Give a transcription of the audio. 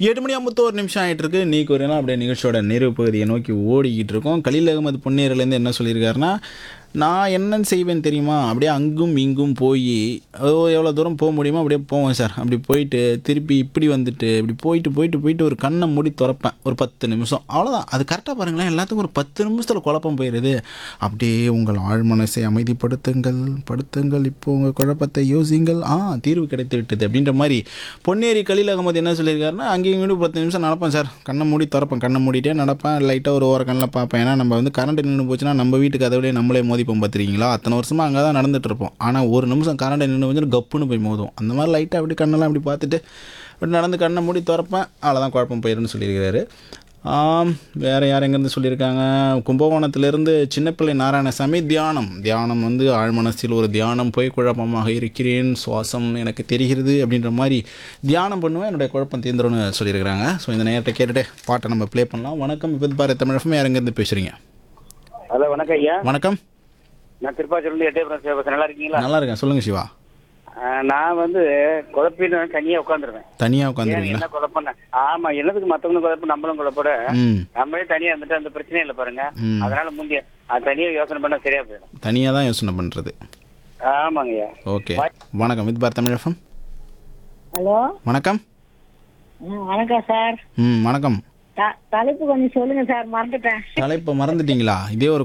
எட்டு மணி ஐம்பத்தோரு நிமிஷம் ஆகிட்டு இருக்கு நீக்கு ஒரு நாள் அப்படியே நிகழ்ச்சியோட நிறைவு பகுதியை நோக்கி ஓடிக்கிட்டு இருக்கோம் கலீல் அகமது பொன்னேரிலேருந்து என்ன சொல்லியிருக்காருன்னா நான் என்ன செய்வேன் தெரியுமா அப்படியே அங்கும் இங்கும் போய் எவ்வளோ தூரம் போக முடியுமோ அப்படியே போவேன் சார் அப்படி போயிட்டு திருப்பி இப்படி வந்துட்டு இப்படி போயிட்டு போயிட்டு போயிட்டு ஒரு கண்ணை மூடி திறப்பேன் ஒரு பத்து நிமிஷம் அவ்வளோதான் அது கரெக்டாக பாருங்களேன் எல்லாத்துக்கும் ஒரு பத்து நிமிஷத்தில் குழப்பம் போயிடுது அப்படியே உங்கள் ஆழ்மனசை அமைதிப்படுத்துங்கள் படுத்துங்கள் இப்போ உங்கள் குழப்பத்தை யோசிங்கள் ஆ தீர்வு கிடைத்து விட்டது அப்படின்ற மாதிரி பொன்னேரி கலீல் அகமது என்ன சொல்லியிருக்காருன்னா அங்கேயும் இங்கேயும் பத்து நிமிஷம் நடப்பேன் சார் கண்ணை மூடி திறப்பேன் கண்ணை மூடிட்டே நடப்பேன் லைட்டாக ஒரு ஓர கண்ணில் பார்ப்பேன் ஏன்னா நம்ம வந்து கரண்ட் நின்று போச்சுன்னா நம்ம வீட்டுக்கு அதை விட நம்மளே மோதிப்போம் பார்த்துருக்கீங்களா அத்தனை வருஷமாக அங்கே தான் நடந்துட்டு இருப்போம் ஆனால் ஒரு நிமிஷம் கரண்ட் நின்று போச்சுன்னா கப்புன்னு போய் மோதும் அந்த மாதிரி லைட்டாக அப்படி கண்ணெல்லாம் அப்படி பார்த்துட்டு அப்படி நடந்து கண்ணை மூடி திறப்பேன் அவ்வளோதான் குழப்பம் போயிருன்னு சொல்லியிருக்கிறாரு ஆம், வேற யார் எங்கேருந்து சொல்லியிருக்காங்க கும்பகோணத்திலிருந்து சின்னப்பிள்ளை நாராயணசாமி தியானம் தியானம் வந்து ஆழ்மனசில் ஒரு தியானம் போய் குழப்பமாக இருக்கிறேன் சுவாசம் எனக்கு தெரிகிறது அப்படின்ற மாதிரி தியானம் பண்ணுவேன் என்னுடைய குழப்பம் தீர்ந்துரும்னு சொல்லியிருக்கிறாங்க ஸோ இந்த நேரத்தை கேட்டுட்டு பாட்டை நம்ம ப்ளே பண்ணலாம் வணக்கம் இப்போ பாரு தமிழகம் யார் எங்கேருந்து பேசுகிறீங்க ஹலோ வணக்கம் ஐயா வணக்கம் நான் திருப்பாச்சூர்லேருந்து எட்டயபுரம் சேவசன் நல்லா இருக்கீங்களா நல்லா இருக்கேன் சொல்லுங்கள் சிவா ஆ, நான் வந்து குழப்பின்னு தனியா உட்காந்துருவேன் தனியாக ஏன் உட்காந்துருவீங்களா என்ன குழப்பம் ஆமா என்னதுக்கு மத்தவங்க குழப்பம் நம்மளும் குழப்பட ம் நம்மளே தனியா இருந்துட்டு அந்த பிரச்சனை இல்லை பாருங்க ம். அதனால முந்திய அது தனியா யோசனை பண்ண சரியா போயிடும் தனியாக தான் யோசனை பண்ணுறது ஆமாங்க ஐயா ஓகே வணக்கம் இது பார் தமிழகம் ஹலோ வணக்கம் ம், வணக்கம் சார் ம் வணக்கம் த- தலைப்பு கொஞ்சம் சொல்லுங்க சார் மறந்துட்டேன் தலைப்பை மறந்துட்டீங்களா இதே ஒரு